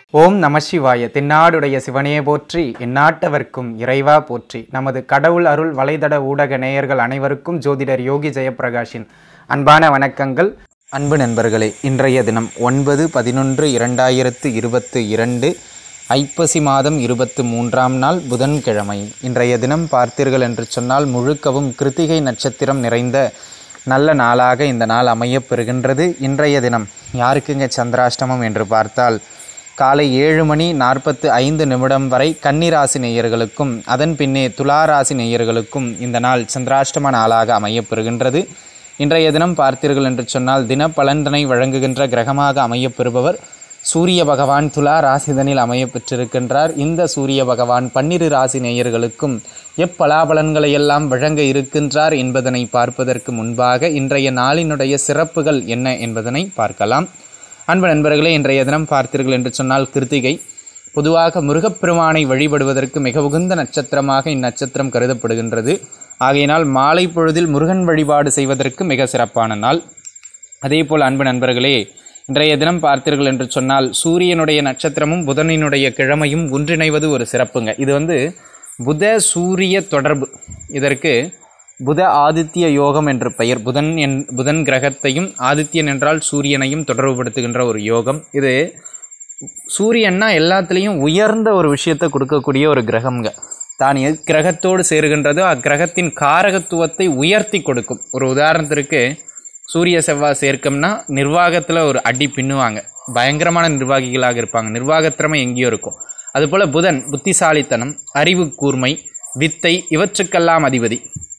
ஓம் நம சிவாய தென்னாடுடைய சிவனே போற்றி எந்நாட்டவர்க்கும் இறைவா போற்றி நமது கடவுள் அருள் வலைதட ஊடக நேயர்கள் அனைவருக்கும் ஜோதிடர் யோகி ஜெயப்பிரகாஷின் அன்பான வணக்கங்கள் அன்பு நண்பர்களே இன்றைய தினம் ஒன்பது பதினொன்று இரண்டாயிரத்து இருபத்து இரண்டு ஐப்பசி மாதம் இருபத்து மூன்றாம் நாள் புதன்கிழமை இன்றைய தினம் பார்த்தீர்கள் என்று சொன்னால் முழுக்கவும் கிருத்திகை நட்சத்திரம் நிறைந்த நல்ல நாளாக இந்த நாள் அமையப் பெறுகின்றது இன்றைய தினம் யாருக்குங்க சந்திராஷ்டமம் என்று பார்த்தால் காலை ஏழு மணி நாற்பத்து ஐந்து நிமிடம் வரை கன்னிராசி நேயர்களுக்கும் அதன் பின்னே துளாராசி நேயர்களுக்கும் இந்த நாள் சந்திராஷ்டம நாளாக அமையப் பெறுகின்றது இன்றைய தினம் பார்த்தீர்கள் என்று சொன்னால் தின பலன்தனை வழங்குகின்ற கிரகமாக அமையப் பெறுபவர் சூரிய பகவான் துலா ராசிதனில் அமையப் பெற்றிருக்கின்றார் இந்த சூரிய பகவான் பன்னிரு ராசி நேயர்களுக்கும் எப்பலாபலன்களை எல்லாம் வழங்க இருக்கின்றார் என்பதனை பார்ப்பதற்கு முன்பாக இன்றைய நாளினுடைய சிறப்புகள் என்ன என்பதனை பார்க்கலாம் அன்பு நண்பர்களே இன்றைய தினம் பார்த்தீர்கள் என்று சொன்னால் கிருத்திகை பொதுவாக முருகப்பெருமானை வழிபடுவதற்கு மிக உகந்த நட்சத்திரமாக இந்நட்சத்திரம் கருதப்படுகின்றது ஆகையினால் மாலை பொழுதில் முருகன் வழிபாடு செய்வதற்கு மிக சிறப்பான நாள் அதேபோல் அன்பு நண்பர்களே இன்றைய தினம் பார்த்தீர்கள் என்று சொன்னால் சூரியனுடைய நட்சத்திரமும் புதனினுடைய கிழமையும் ஒன்றிணைவது ஒரு சிறப்புங்க இது வந்து புத சூரிய தொடர்பு இதற்கு புத ஆதித்ய யோகம் என்று பெயர் புதன் என் புதன் கிரகத்தையும் ஆதித்யன் என்றால் சூரியனையும் தொடர்புபடுத்துகின்ற ஒரு யோகம் இது சூரியன்னா எல்லாத்துலேயும் உயர்ந்த ஒரு விஷயத்தை கொடுக்கக்கூடிய ஒரு கிரகம்ங்க தான் கிரகத்தோடு சேருகின்றதோ அக்கிரகத்தின் காரகத்துவத்தை உயர்த்தி கொடுக்கும் ஒரு உதாரணத்திற்கு சூரிய செவ்வாய் சேர்க்கம்னா நிர்வாகத்தில் ஒரு அடி பின்னுவாங்க பயங்கரமான நிர்வாகிகளாக இருப்பாங்க நிர்வாகத்திறமை எங்கேயோ இருக்கும் அதுபோல் புதன் புத்திசாலித்தனம் அறிவு கூர்மை வித்தை இவற்றுக்கெல்லாம் அதிபதி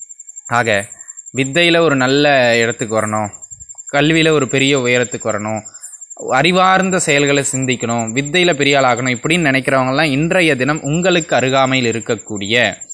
ஆக வித்தையில் ஒரு நல்ல இடத்துக்கு வரணும் கல்வியில் ஒரு பெரிய உயரத்துக்கு வரணும் அறிவார்ந்த செயல்களை சிந்திக்கணும் வித்தையில் பெரிய ஆள் ஆகணும் இப்படின்னு நினைக்கிறவங்கலாம் இன்றைய தினம் உங்களுக்கு அருகாமையில் இருக்கக்கூடிய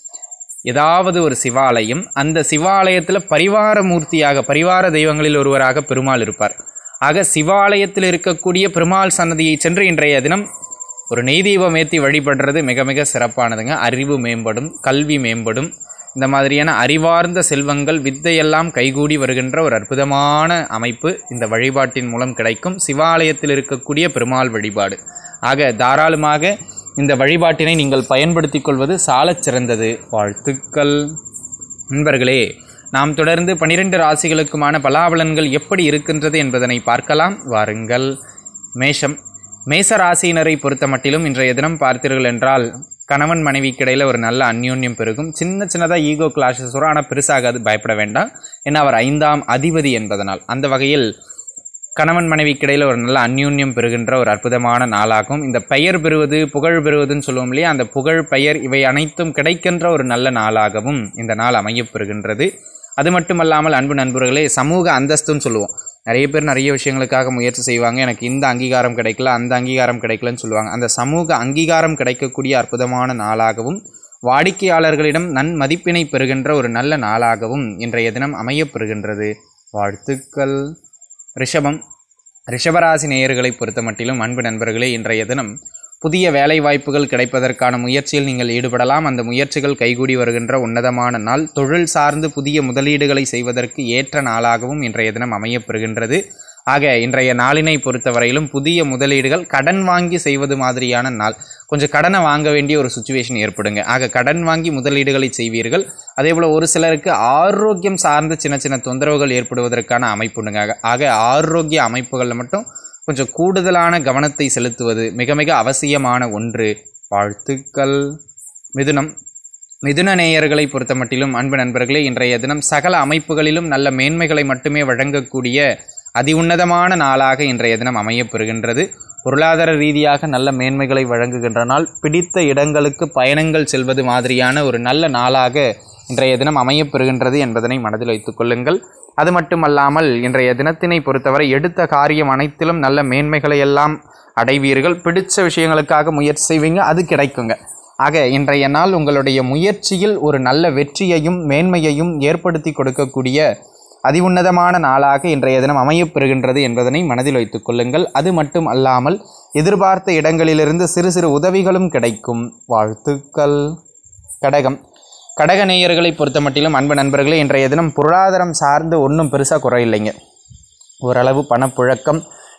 ஏதாவது ஒரு சிவாலயம் அந்த சிவாலயத்தில் பரிவார மூர்த்தியாக பரிவார தெய்வங்களில் ஒருவராக பெருமாள் இருப்பார் ஆக சிவாலயத்தில் இருக்கக்கூடிய பெருமாள் சன்னதியை சென்று இன்றைய தினம் ஒரு நெய் தீபம் ஏற்றி வழிபடுறது மிக மிக சிறப்பானதுங்க அறிவு மேம்படும் கல்வி மேம்படும் இந்த மாதிரியான அறிவார்ந்த செல்வங்கள் வித்தையெல்லாம் கைகூடி வருகின்ற ஒரு அற்புதமான அமைப்பு இந்த வழிபாட்டின் மூலம் கிடைக்கும் சிவாலயத்தில் இருக்கக்கூடிய பெருமாள் வழிபாடு ஆக தாராளமாக இந்த வழிபாட்டினை நீங்கள் பயன்படுத்திக் கொள்வது சாலச் சிறந்தது வாழ்த்துக்கள் நண்பர்களே நாம் தொடர்ந்து பனிரெண்டு ராசிகளுக்குமான பலாபலன்கள் எப்படி இருக்கின்றது என்பதனை பார்க்கலாம் வாருங்கள் மேஷம் மேச ராசியினரை பொறுத்த மட்டிலும் இன்றைய தினம் பார்த்தீர்கள் என்றால் கணவன் மனைவிக்கு இடையில் ஒரு நல்ல அந்யோன்யம் பெருகும் சின்ன சின்னதாக ஈகோ கிளாஷஸ் வரும் ஆனால் பெருசாகாது பயப்பட வேண்டாம் ஏன்னா அவர் ஐந்தாம் அதிபதி என்பதனால் அந்த வகையில் கணவன் மனைவிக்கு இடையில் ஒரு நல்ல அந்யூன்யம் பெறுகின்ற ஒரு அற்புதமான நாளாகும் இந்த பெயர் பெறுவது புகழ் பெறுவதுன்னு சொல்லுவோம் இல்லையா அந்த புகழ் பெயர் இவை அனைத்தும் கிடைக்கின்ற ஒரு நல்ல நாளாகவும் இந்த நாள் அமையப் பெறுகின்றது அது மட்டுமல்லாமல் அன்பு நண்பர்களே சமூக அந்தஸ்துன்னு சொல்லுவோம் நிறைய பேர் நிறைய விஷயங்களுக்காக முயற்சி செய்வாங்க எனக்கு இந்த அங்கீகாரம் கிடைக்கல அந்த அங்கீகாரம் கிடைக்கலன்னு சொல்லுவாங்க அந்த சமூக அங்கீகாரம் கிடைக்கக்கூடிய அற்புதமான நாளாகவும் வாடிக்கையாளர்களிடம் நன்மதிப்பினை பெறுகின்ற ஒரு நல்ல நாளாகவும் இன்றைய தினம் அமையப் பெறுகின்றது வாழ்த்துக்கள் ரிஷபம் ரிஷபராசி நேயர்களை பொறுத்த மட்டிலும் அன்பு நண்பர்களே இன்றைய தினம் புதிய வேலை வாய்ப்புகள் கிடைப்பதற்கான முயற்சியில் நீங்கள் ஈடுபடலாம் அந்த முயற்சிகள் கைகூடி வருகின்ற உன்னதமான நாள் தொழில் சார்ந்து புதிய முதலீடுகளை செய்வதற்கு ஏற்ற நாளாகவும் இன்றைய தினம் அமையப்பெறுகின்றது ஆக இன்றைய நாளினை பொறுத்தவரையிலும் புதிய முதலீடுகள் கடன் வாங்கி செய்வது மாதிரியான நாள் கொஞ்சம் கடனை வாங்க வேண்டிய ஒரு சுச்சுவேஷன் ஏற்படுங்க ஆக கடன் வாங்கி முதலீடுகளை செய்வீர்கள் அதே போல் ஒரு சிலருக்கு ஆரோக்கியம் சார்ந்த சின்ன சின்ன தொந்தரவுகள் ஏற்படுவதற்கான அமைப்புண்டுங்க ஆக ஆரோக்கிய அமைப்புகளில் மட்டும் கொஞ்சம் கூடுதலான கவனத்தை செலுத்துவது மிக மிக அவசியமான ஒன்று வாழ்த்துக்கள் மிதுனம் மிதுன நேயர்களை பொறுத்த மட்டிலும் அன்பு நண்பர்களே இன்றைய தினம் சகல அமைப்புகளிலும் நல்ல மேன்மைகளை மட்டுமே வழங்கக்கூடிய அதி உன்னதமான நாளாக இன்றைய தினம் அமையப் பெறுகின்றது பொருளாதார ரீதியாக நல்ல மேன்மைகளை வழங்குகின்ற நாள் பிடித்த இடங்களுக்கு பயணங்கள் செல்வது மாதிரியான ஒரு நல்ல நாளாக இன்றைய தினம் அமையப் பெறுகின்றது என்பதனை மனதில் வைத்துக் கொள்ளுங்கள் அது மட்டுமல்லாமல் இன்றைய தினத்தினை பொறுத்தவரை எடுத்த காரியம் அனைத்திலும் நல்ல மேன்மைகளை எல்லாம் அடைவீர்கள் பிடிச்ச விஷயங்களுக்காக முயற்சி செய்வீங்க அது கிடைக்குங்க ஆக இன்றைய நாள் உங்களுடைய முயற்சியில் ஒரு நல்ல வெற்றியையும் மேன்மையையும் ஏற்படுத்தி கொடுக்கக்கூடிய அதி உன்னதமான நாளாக இன்றைய தினம் அமையப் பெறுகின்றது என்பதனை மனதில் வைத்துக் கொள்ளுங்கள் அது மட்டும் அல்லாமல் எதிர்பார்த்த இடங்களிலிருந்து சிறு சிறு உதவிகளும் கிடைக்கும் வாழ்த்துக்கள் கடகம் கடக நேயர்களை பொறுத்த மட்டிலும் அன்பு நண்பர்களே இன்றைய தினம் பொருளாதாரம் சார்ந்து ஒன்றும் பெருசாக குறையில்லைங்க ஓரளவு பணப்புழக்கம்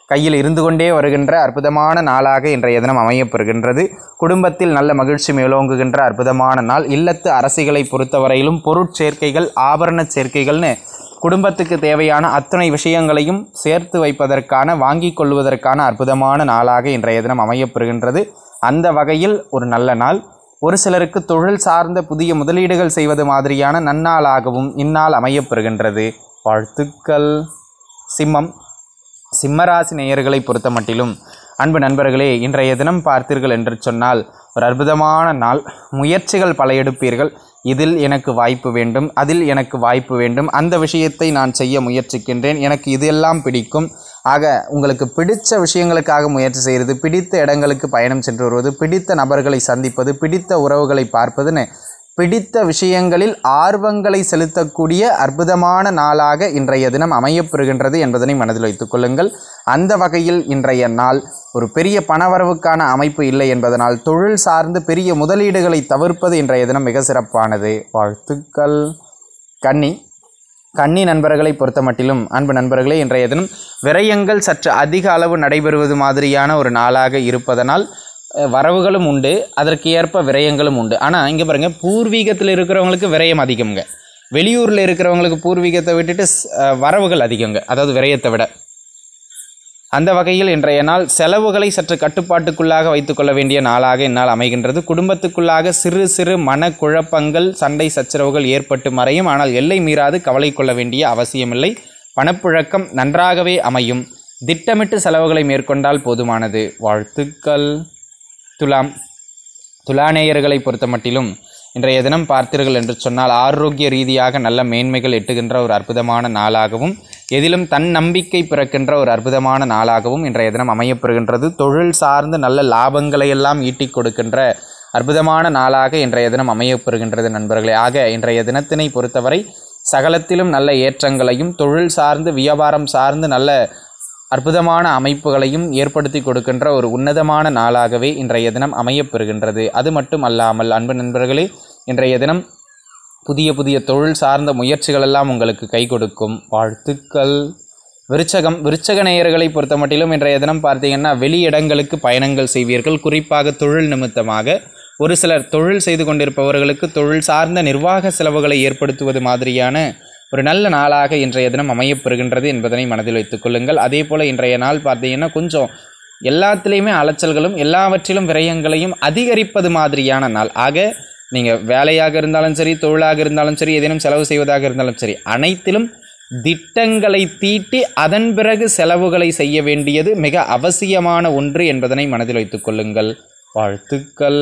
கையில் இருந்து கொண்டே வருகின்ற அற்புதமான நாளாக இன்றைய தினம் அமையப்பெறுகின்றது குடும்பத்தில் நல்ல மகிழ்ச்சி மேலோங்குகின்ற அற்புதமான நாள் இல்லத்து அரசிகளை பொறுத்தவரையிலும் பொருட்சேர்க்கைகள் ஆபரண சேர்க்கைகள்னு குடும்பத்துக்கு தேவையான அத்தனை விஷயங்களையும் சேர்த்து வைப்பதற்கான வாங்கிக் கொள்வதற்கான அற்புதமான நாளாக இன்றைய தினம் அமையப்பெறுகின்றது அந்த வகையில் ஒரு நல்ல நாள் ஒரு சிலருக்கு தொழில் சார்ந்த புதிய முதலீடுகள் செய்வது மாதிரியான நன்னாளாகவும் இந்நாள் அமையப்பெறுகின்றது வாழ்த்துக்கள் சிம்மம் சிம்மராசி நேயர்களை பொறுத்த மட்டிலும் அன்பு நண்பர்களே இன்றைய தினம் பார்த்தீர்கள் என்று சொன்னால் ஒரு அற்புதமான நாள் முயற்சிகள் பல எடுப்பீர்கள் இதில் எனக்கு வாய்ப்பு வேண்டும் அதில் எனக்கு வாய்ப்பு வேண்டும் அந்த விஷயத்தை நான் செய்ய முயற்சிக்கின்றேன் எனக்கு இதெல்லாம் பிடிக்கும் ஆக உங்களுக்கு பிடித்த விஷயங்களுக்காக முயற்சி செய்கிறது பிடித்த இடங்களுக்கு பயணம் சென்று வருவது பிடித்த நபர்களை சந்திப்பது பிடித்த உறவுகளை பார்ப்பதுன்னு பிடித்த விஷயங்களில் ஆர்வங்களை செலுத்தக்கூடிய அற்புதமான நாளாக இன்றைய தினம் அமையப்பெறுகின்றது என்பதனை மனதில் வைத்துக் கொள்ளுங்கள் அந்த வகையில் இன்றைய நாள் ஒரு பெரிய பணவரவுக்கான அமைப்பு இல்லை என்பதனால் தொழில் சார்ந்து பெரிய முதலீடுகளை தவிர்ப்பது இன்றைய தினம் மிக சிறப்பானது வாழ்த்துக்கள் கன்னி கன்னி நண்பர்களை பொறுத்த மட்டிலும் அன்பு நண்பர்களே இன்றைய தினம் விரயங்கள் சற்று அதிக அளவு நடைபெறுவது மாதிரியான ஒரு நாளாக இருப்பதனால் அஹ், வரவுகளும் உண்டு அதற்கு ஏற்ப விரயங்களும் உண்டு ஆனால் இங்கே பாருங்கள் பூர்வீகத்தில் இருக்கிறவங்களுக்கு விரயம் அதிகம்ங்க வெளியூரில் இருக்கிறவங்களுக்கு பூர்வீகத்தை விட்டுட்டு ஸ்- அஹ், வரவுகள் அதிகங்க அதாவது விரயத்தை விட அந்த வகையில் இன்றைய நாள் செலவுகளை சற்று கட்டுப்பாட்டுக்குள்ளாக வைத்துக்கொள்ள வேண்டிய நாளாக இந்நாள் அமைகின்றது குடும்பத்துக்குள்ளாக சிறு சிறு மனக்குழப்பங்கள் சண்டை சச்சரவுகள் ஏற்பட்டு மறையும் ஆனால் எல்லை மீறாது கவலை கொள்ள வேண்டிய அவசியமில்லை பணப்புழக்கம் நன்றாகவே அமையும் திட்டமிட்டு செலவுகளை மேற்கொண்டால் போதுமானது வாழ்த்துக்கள் துலாம் துலாநேயர்களை பொறுத்த மட்டிலும் இன்றைய தினம் பார்த்தீர்கள் என்று சொன்னால் ஆரோக்கிய ரீதியாக நல்ல மேன்மைகள் எட்டுகின்ற ஒரு அற்புதமான நாளாகவும் எதிலும் தன் நம்பிக்கை பிறக்கின்ற ஒரு அற்புதமான நாளாகவும் இன்றைய தினம் அமையப்பெறுகின்றது தொழில் சார்ந்து நல்ல லாபங்களை எல்லாம் ஈட்டிக் கொடுக்கின்ற அற்புதமான நாளாக இன்றைய தினம் அமையப்பெறுகின்றது நண்பர்களே ஆக இன்றைய தினத்தினை பொறுத்தவரை சகலத்திலும் நல்ல ஏற்றங்களையும் தொழில் சார்ந்து வியாபாரம் சார்ந்து நல்ல அற்புதமான அமைப்புகளையும் ஏற்படுத்தி கொடுக்கின்ற ஒரு உன்னதமான நாளாகவே இன்றைய தினம் அமையப்பெறுகின்றது அது மட்டும் அல்லாமல் அன்பு நண்பர்களே இன்றைய தினம் புதிய புதிய தொழில் சார்ந்த முயற்சிகள் எல்லாம் உங்களுக்கு கை கொடுக்கும் வாழ்த்துக்கள் விருச்சகம் விருச்சக நேயர்களை பொறுத்த மட்டிலும் இன்றைய தினம் பார்த்தீங்கன்னா வெளியிடங்களுக்கு பயணங்கள் செய்வீர்கள் குறிப்பாக தொழில் நிமித்தமாக ஒரு சிலர் தொழில் செய்து கொண்டிருப்பவர்களுக்கு தொழில் சார்ந்த நிர்வாக செலவுகளை ஏற்படுத்துவது மாதிரியான ஒரு நல்ல நாளாக இன்றைய தினம் அமையப்பெறுகின்றது என்பதனை மனதில் வைத்துக் கொள்ளுங்கள் அதே போல் இன்றைய நாள் பார்த்தீங்கன்னா கொஞ்சம் எல்லாத்துலேயுமே அலைச்சல்களும் எல்லாவற்றிலும் விரயங்களையும் அதிகரிப்பது மாதிரியான நாள் ஆக நீங்கள் வேலையாக இருந்தாலும் சரி தொழிலாக இருந்தாலும் சரி ஏதேனும் செலவு செய்வதாக இருந்தாலும் சரி அனைத்திலும் திட்டங்களை தீட்டி அதன் பிறகு செலவுகளை செய்ய வேண்டியது மிக அவசியமான ஒன்று என்பதனை மனதில் வைத்துக் கொள்ளுங்கள் வாழ்த்துக்கள்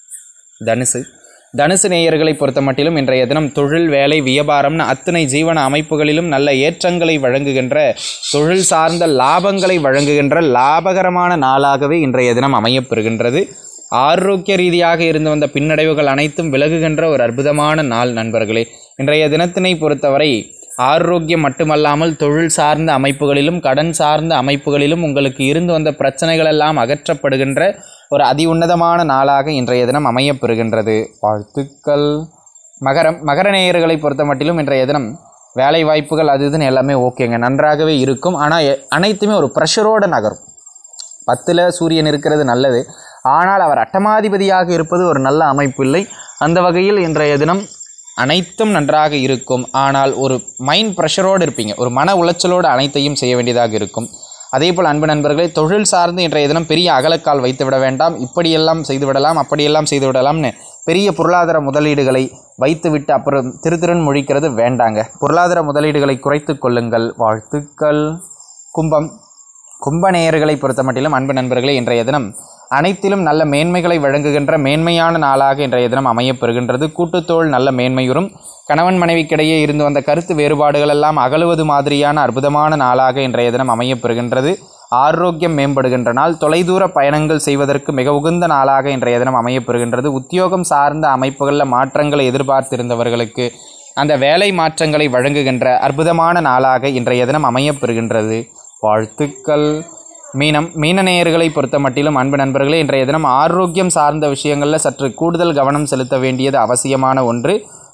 தனுசு தனுசு நேயர்களை பொறுத்த மட்டிலும் இன்றைய தினம் தொழில் வேலை வியாபாரம்னு அத்தனை ஜீவன அமைப்புகளிலும் நல்ல ஏற்றங்களை வழங்குகின்ற தொழில் சார்ந்த லாபங்களை வழங்குகின்ற லாபகரமான நாளாகவே இன்றைய தினம் அமையப்பெறுகின்றது ஆரோக்கிய ரீதியாக இருந்து வந்த பின்னடைவுகள் அனைத்தும் விலகுகின்ற ஒரு அற்புதமான நாள் நண்பர்களே இன்றைய தினத்தினை பொறுத்தவரை ஆரோக்கியம் மட்டுமல்லாமல் தொழில் சார்ந்த அமைப்புகளிலும் கடன் சார்ந்த அமைப்புகளிலும் உங்களுக்கு இருந்து வந்த பிரச்சனைகள் எல்லாம் அகற்றப்படுகின்ற ஒரு அதி உன்னதமான நாளாக இன்றைய தினம் அமையப்பெறுகின்றது வாழ்த்துக்கள் மகரம் மகர நேயர்களை பொறுத்த மட்டிலும் இன்றைய தினம் வேலை வாய்ப்புகள் அது இதுன்னு எல்லாமே ஓகேங்க நன்றாகவே இருக்கும் ஆனால் எ- அனைத்துமே ஒரு ப்ரெஷரோட நகரும் பத்தில் சூரியன் இருக்கிறது நல்லது ஆனால் அவர் அட்டமாதிபதியாக இருப்பது ஒரு நல்ல அமைப்பு இல்லை அந்த வகையில் இன்றைய தினம் அனைத்தும் நன்றாக இருக்கும் ஆனால் ஒரு மைண்ட் ப்ரெஷரோடு இருப்பீங்க ஒரு மன உளைச்சலோடு அனைத்தையும் செய்ய வேண்டியதாக இருக்கும் அதே போல் அன்பு நண்பர்களே தொழில் சார்ந்து இன்றைய தினம் பெரிய அகலக்கால் வைத்து விட வேண்டாம் இப்படியெல்லாம் செய்து விடலாம் அப்படியெல்லாம் செய்து விடலாம்னு பெரிய பொருளாதார முதலீடுகளை வைத்துவிட்டு அப்புறம் திருத்திறன் முழிக்கிறது வேண்டாங்க பொருளாதார முதலீடுகளை குறைத்து கொள்ளுங்கள் வாழ்த்துக்கள் கும்பம் கும்ப நேயர்களை பொறுத்த மட்டிலும் அன்பு நண்பர்களே இன்றைய தினம் அனைத்திலும் நல்ல மேன்மைகளை வழங்குகின்ற மேன்மையான நாளாக இன்றைய தினம் அமையப்பெறுகின்றது கூட்டுத்தோள் நல்ல மேன்மையுறும் கணவன் மனைவிக்கிடையே இருந்து வந்த கருத்து வேறுபாடுகள் எல்லாம் அகலுவது மாதிரியான அற்புதமான நாளாக இன்றைய தினம் அமையப்பெறுகின்றது ஆரோக்கியம் மேம்படுகின்ற நாள் தொலைதூர பயணங்கள் செய்வதற்கு மிக உகந்த நாளாக இன்றைய தினம் அமையப்பெறுகின்றது உத்தியோகம் சார்ந்த அமைப்புகளில் மாற்றங்களை எதிர்பார்த்திருந்தவர்களுக்கு அந்த வேலை மாற்றங்களை வழங்குகின்ற அற்புதமான நாளாக இன்றைய தினம் அமையப்பெறுகின்றது வாழ்த்துக்கள் மீனம் மீன நேயர்களை பொறுத்த மட்டிலும் அன்பு நண்பர்களே இன்றைய தினம் ஆரோக்கியம் சார்ந்த விஷயங்களில் சற்று கூடுதல் கவனம் செலுத்த வேண்டியது அவசியமான ஒன்று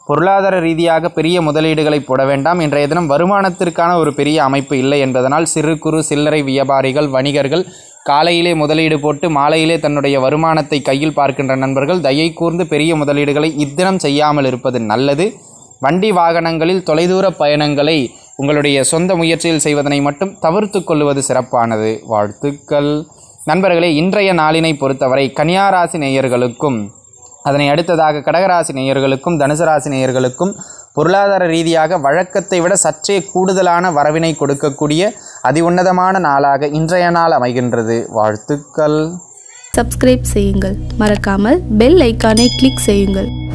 பொருளாதார ரீதியாக பெரிய முதலீடுகளை போட வேண்டாம் இன்றைய தினம் வருமானத்திற்கான ஒரு பெரிய அமைப்பு இல்லை என்பதனால் சிறு குறு சில்லறை வியாபாரிகள் வணிகர்கள் காலையிலே முதலீடு போட்டு மாலையிலே தன்னுடைய வருமானத்தை கையில் பார்க்கின்ற நண்பர்கள் தயை கூர்ந்து பெரிய முதலீடுகளை இத்தினம் செய்யாமல் இருப்பது நல்லது வண்டி வாகனங்களில் தொலைதூர பயணங்களை உங்களுடைய சொந்த முயற்சியில் செய்வதனை மட்டும் தவிர்த்து கொள்வது சிறப்பானது வாழ்த்துக்கள் நண்பர்களே இன்றைய நாளினை பொறுத்தவரை கன்னியாராசி நேயர்களுக்கும் அதனை அடுத்ததாக கடகராசி நேயர்களுக்கும் தனுசு ராசி நேயர்களுக்கும் பொருளாதார ரீதியாக வழக்கத்தை விட சற்றே கூடுதலான வரவினை கொடுக்கக்கூடிய அதி உன்னதமான நாளாக இன்றைய நாள் அமைகின்றது வாழ்த்துக்கள் சப்ஸ்கிரைப் செய்யுங்கள் மறக்காமல் பெல் ஐக்கானை கிளிக் செய்யுங்கள்